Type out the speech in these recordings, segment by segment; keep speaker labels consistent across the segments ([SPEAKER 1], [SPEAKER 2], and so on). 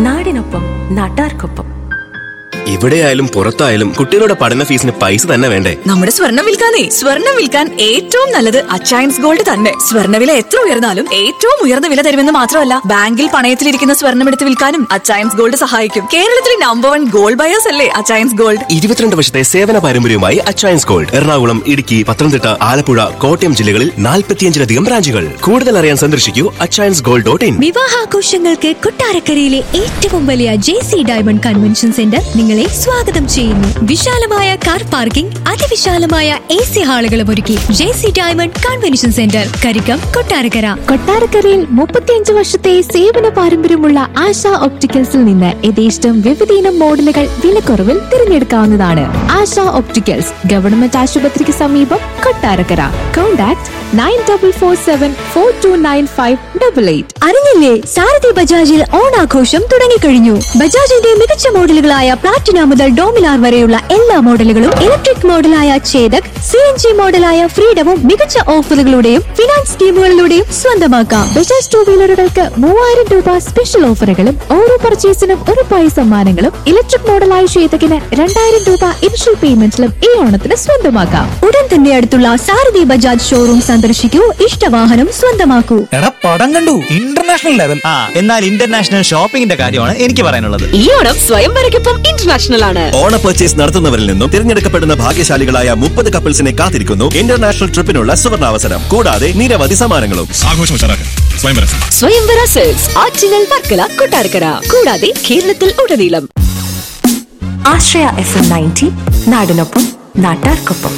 [SPEAKER 1] നാടിനൊപ്പം നാട്ടാർക്കൊപ്പം
[SPEAKER 2] എവിടെയായാലും പുറത്തായാലും കുട്ടികളുടെ പഠന ഫീസിന് പൈസ തന്നെ വേണ്ടേ
[SPEAKER 3] നമ്മുടെ സ്വർണം വിൽക്കാനേ സ്വർണം വിൽക്കാൻ ഏറ്റവും നല്ലത് അച്ചയൻസ് ഗോൾഡ് തന്നെ സ്വർണ്ണവില എത്ര ഉയർന്നാലും ഏറ്റവും ഉയർന്ന വില തരുമെന്ന് മാത്രമല്ല ബാങ്കിൽ പണയത്തിലിരിക്കുന്ന സ്വർണം എടുത്ത് വിൽക്കാനും അച്ചയൻസ് ഗോൾഡ് സഹായിക്കും കേരളത്തിലെ നമ്പർ വൺ ഗോൾഡ് ബയേഴ്സ് അല്ലേ അച്ചയൻസ് ഗോൾഡ്
[SPEAKER 2] ഇരുപത്തിരണ്ട് വർഷത്തെ സേവന പാരമ്പര്യവുമായി അച്ചയൻസ് ഗോൾഡ് എറണാകുളം ഇടുക്കി പത്തനംതിട്ട ആലപ്പുഴ കോട്ടയം ജില്ലകളിൽ നാൽപ്പത്തിയഞ്ചിലധികം ബ്രാഞ്ചുകൾ കൂടുതൽ അറിയാൻ സന്ദർശിക്കൂ അച്ചയൻസ് ഗോൾഡ് ഡോട്ട് ഇൻ
[SPEAKER 4] വിവാഹാഘോഷങ്ങൾക്ക് കൊട്ടാരക്കരയിലെ ഏറ്റവും വലിയ J C diamond convention centre നിങ്ങളെ സ്വാഗതം ചെയ്യുന്നു വിശാലമായ കാർ പാർക്കിംഗ് അതിവിശാലമായ എ സി ഹാളുകളും ഒരുക്കി J C diamond convention centre Karikkam Kottarakkara
[SPEAKER 5] കൊട്ടാരക്കരയിൽ മുപ്പത്തിയഞ്ച് വർഷത്തെ സേവന പാരമ്പര്യമുള്ള ആശ ഒപ്റ്റിക്കൽസിൽ നിന്ന് യഥേഷ്ടം വിവിധയിനം മോഡലുകൾ വിലക്കുറവിൽ തിരഞ്ഞെടുക്കാവുന്നതാണ് ആശ ഒപ്റ്റിക്കൽസ് ഗവൺമെന്റ് ആശുപത്രിക്ക് സമീപം Kottarakkara contact nine double four seven four two nine five double eight
[SPEAKER 4] അറിഞ്ഞില്ലേ സാരഥി ബജാജിൽ ഓണാഘോഷം തുടങ്ങിക്കഴിഞ്ഞു ബജാജിന്റെ മികച്ച മോഡലുകളായ പ്ലാറ്റിന മുതൽ ഡോമിനാർ വരെയുള്ള എല്ലാ മോഡലുകളും ഇലക്ട്രിക് മോഡലായ ചേതക് സി എൻ ജി മോഡലായ ഫ്രീഡവും മികച്ച ഓഫറുകളുടെയും ഫിനാൻസ് സ്കീമുകളിലൂടെയും സ്വന്തമാക്കാം
[SPEAKER 5] ബജാജ് ടൂ വീലറുകൾക്ക് മൂവായിരം രൂപ സ്പെഷ്യൽ ഓഫറുകളും ഓരോ പർച്ചേസിനും ഒരു പൈസ സമ്മാനങ്ങളും ഇലക്ട്രിക് മോഡലായ ശ്വേതകിന് രണ്ടായിരം രൂപ ഇനിഷ്യൽ പേയ്മെന്റിലും ഈ ഓണത്തിന് സ്വന്തമാക്കാം
[SPEAKER 4] ഉടൻ തന്നെ അടുത്തുള്ള സാരഥി ബജാജ് ഷോറൂം സന്ദർശിക്കൂ ഇഷ്ടവാഹനം സ്വന്തമാക്കൂ
[SPEAKER 6] എടാ പടം കണ്ടു ഇന്റർനാഷണൽ ലെവൽ
[SPEAKER 7] ആ എന്നാൽ ഇന്റർനാഷണൽ ഷോപ്പിംഗിന്റെ കാര്യമാണ് എനിക്ക് പറയാനുള്ളത്
[SPEAKER 3] ഈ ഓണം സ്വയംവരയ്ക്കൊപ്പം ഇന്റർനാഷണൽ ആണ്
[SPEAKER 2] ഓണ പർച്ചേസ് നടത്തുന്നവരിൽ നിന്നും തിരഞ്ഞെടുക്കപ്പെടുന്ന ഭാഗ്യശാലികളായ മുപ്പത് കപ്പിൾസിനെ കാത്തിരിക്കുന്നു ഇന്റർനാഷണൽ ട്രിപ്പിനുള്ള സുവർണാവസരം കൂടാതെ നിരവധി സമ്മാനങ്ങളും
[SPEAKER 6] ആഘോഷം ഉഷാറാക്കാൻ സ്വയംവരം
[SPEAKER 3] സ്വയംവര സെൽസ് ആറ്റിങ്ങൽ വർക്കല കൊട്ടാരക്കര കൂടാതെ കേരളത്തിൽ ഉടനീളം
[SPEAKER 1] ആശ്രയ എഫ് എം നയൻറ്റി നാടിനൊപ്പം നാട്ടാർക്കൊപ്പം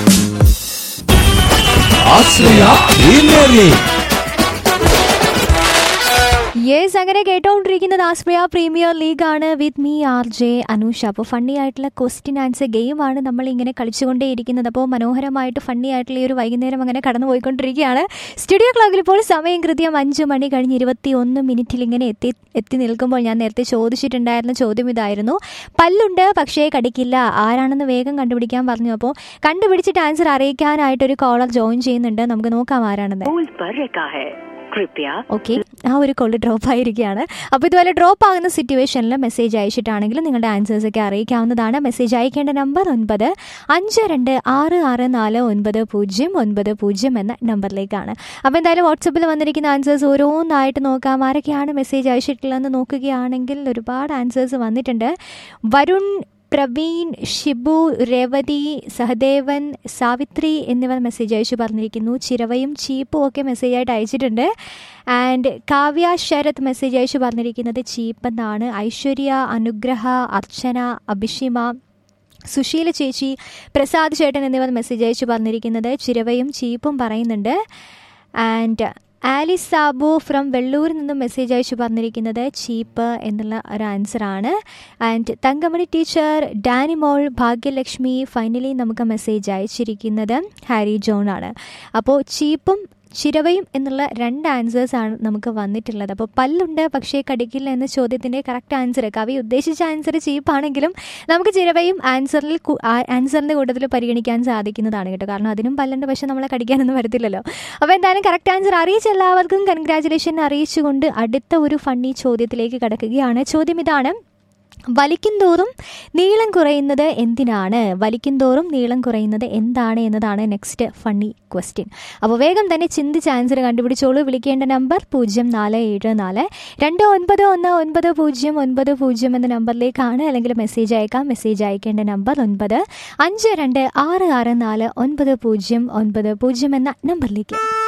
[SPEAKER 4] യെസ് അങ്ങനെ കേട്ടോണ്ടിരിക്കുന്നത് ആസ്പ്രിയ പ്രീമിയർ ലീഗ് ആണ് with me R J Anusha അപ്പോൾ ഫണ്ണി ആയിട്ടുള്ള ക്വസ്റ്റ്യൻ ആൻസർ ഗെയിമാണ് നമ്മൾ ഇങ്ങനെ കളിച്ചുകൊണ്ടേയിരിക്കുന്നത് അപ്പോൾ മനോഹരമായിട്ട് ഫണ്ണി ആയിട്ടുള്ള ഈ ഒരു വൈകുന്നേരം അങ്ങനെ കടന്നു പോയിക്കൊണ്ടിരിക്കുകയാണ് സ്റ്റുഡിയോ ക്ലോക്കിൽ ഇപ്പോൾ സമയം കൃത്യം അഞ്ച് മണി കഴിഞ്ഞ് ഇരുപത്തി ഒന്ന് മിനിറ്റിൽ ഇങ്ങനെ എത്തി എത്തി നിൽക്കുമ്പോൾ ഞാൻ നേരത്തെ ചോദിച്ചിട്ടുണ്ടായിരുന്ന ചോദ്യം ഇതായിരുന്നു പല്ലുണ്ട് പക്ഷേ കടിക്കില്ല ആരാണെന്ന് വേഗം കണ്ടുപിടിക്കാൻ പറഞ്ഞു അപ്പോൾ കണ്ടുപിടിച്ചിട്ട് ആൻസർ അറിയിക്കാനായിട്ട് ഒരു കോളർ ജോയിൻ ചെയ്യുന്നുണ്ട് നമുക്ക് നോക്കാം ആരാണെന്ന് ഓക്കെ ആ ഒരു കോള് ഡ്രോപ്പ് ആയിരിക്കുകയാണ് അപ്പോൾ ഇതുപോലെ ഡ്രോപ്പ് ആകുന്ന സിറ്റുവേഷനിൽ മെസ്സേജ് അയച്ചിട്ടാണെങ്കിൽ നിങ്ങളുടെ ആൻസേഴ്സ് ഒക്കെ അറിയിക്കാവുന്നതാണ് മെസ്സേജ് അയക്കേണ്ട നമ്പർ ഒൻപത് അഞ്ച് രണ്ട് ആറ് ആറ് നാല് ഒൻപത് പൂജ്യം ഒൻപത് പൂജ്യം എന്ന നമ്പറിലേക്കാണ് അപ്പോൾ എന്തായാലും വാട്സപ്പിൽ വന്നിരിക്കുന്ന ആൻസേഴ്സ് ഓരോന്നായിട്ട് നോക്കാം ആരൊക്കെയാണ് മെസ്സേജ് അയച്ചിട്ടുള്ളതെന്ന് നോക്കുകയാണെങ്കിൽ ഒരുപാട് ആൻസേഴ്സ് വന്നിട്ടുണ്ട് വരുൺ പ്രവീൺ ഷിബു രേവതി സഹദേവൻ സാവിത്രി എന്നിവർ മെസ്സേജ് അയച്ചു പറഞ്ഞിരിക്കുന്നു ചിരവയും ചീപ്പും ഒക്കെ മെസ്സേജ് ആയിട്ട് അയച്ചിട്ടുണ്ട് ആൻഡ് കാവ്യ ശരത് മെസ്സേജ് അയച്ചു പറഞ്ഞിരിക്കുന്നത് ചീപ്പ് എന്നാണ് ഐശ്വര്യ അനുഗ്രഹ അർച്ചന അഭിഷിമ സുശീല ചേച്ചി പ്രസാദ് ചേട്ടൻ എന്നിവർ മെസ്സേജ് അയച്ചു പറഞ്ഞിരിക്കുന്നത് ചിരവയും ചീപ്പും പറയുന്നുണ്ട് ആൻഡ് ആലിസ് സാബു ഫ്രം വെള്ളൂരിൽ നിന്നും മെസ്സേജ് അയച്ചു പറഞ്ഞിരിക്കുന്നത് ചീപ്പ് എന്നുള്ള ഒരു ആൻസറാണ് and Thankamani teacher Danimol Bhagyalakshmi finally നമുക്ക് മെസ്സേജ് അയച്ചിരിക്കുന്നത് ഹാരി ജോൺ ആണ് അപ്പോൾ ചീപ്പും ചിരവയും എന്നുള്ള രണ്ട് ആൻസേഴ്സ് ആണ് നമുക്ക് വന്നിട്ടുള്ളത് അപ്പോൾ പല്ലുണ്ട് പക്ഷേ കടിക്കില്ല എന്ന ചോദ്യത്തിൻ്റെ കറക്റ്റ് ആൻസർ കവി ഉദ്ദേശിച്ച ആൻസർ ചീപ്പാണെങ്കിലും നമുക്ക് ചിരവയും ആൻസറിൽ ആൻസറിൻ്റെ കൂട്ടത്തിൽ പരിഗണിക്കാൻ സാധിക്കുന്നതാണ് കേട്ടോ കാരണം അതിനും പല്ലുണ്ട് പക്ഷേ നമ്മളെ കടിക്കാനൊന്നും വരത്തില്ലല്ലോ അപ്പോൾ എന്തായാലും കറക്റ്റ് ആൻസർ അറിയിച്ച എല്ലാവർക്കും കൺഗ്രാചുലേഷൻ അറിയിച്ചുകൊണ്ട് അടുത്ത ഒരു ഫണ്ണി ചോദ്യത്തിലേക്ക് കടക്കുകയാണ് ചോദ്യം ഇതാണ് വലിക്കും തോറും നീളം കുറയുന്നത് എന്തിനാണ് വലിക്കും തോറും നീളം കുറയുന്നത് എന്താണ് എന്നതാണ് നെക്സ്റ്റ് ഫണ്ണി ക്വസ്റ്റ്യൻ അപ്പോൾ വേഗം തന്നെ ചിന്തിച്ച് ആൻസർ കണ്ടുപിടിച്ചോളൂ വിളിക്കേണ്ട നമ്പർ പൂജ്യം നാല് ഏഴ് നാല് രണ്ട് ഒൻപത് ഒന്ന് ഒൻപത് പൂജ്യം ഒൻപത് പൂജ്യം എന്ന നമ്പറിലേക്കാണ് അല്ലെങ്കിൽ മെസ്സേജ് അയക്കാം മെസ്സേജ് അയക്കേണ്ട നമ്പർ ഒൻപത് അഞ്ച് രണ്ട് ആറ് ആറ് നാല് ഒൻപത് പൂജ്യം ഒൻപത് പൂജ്യം എന്ന നമ്പറിലേക്ക്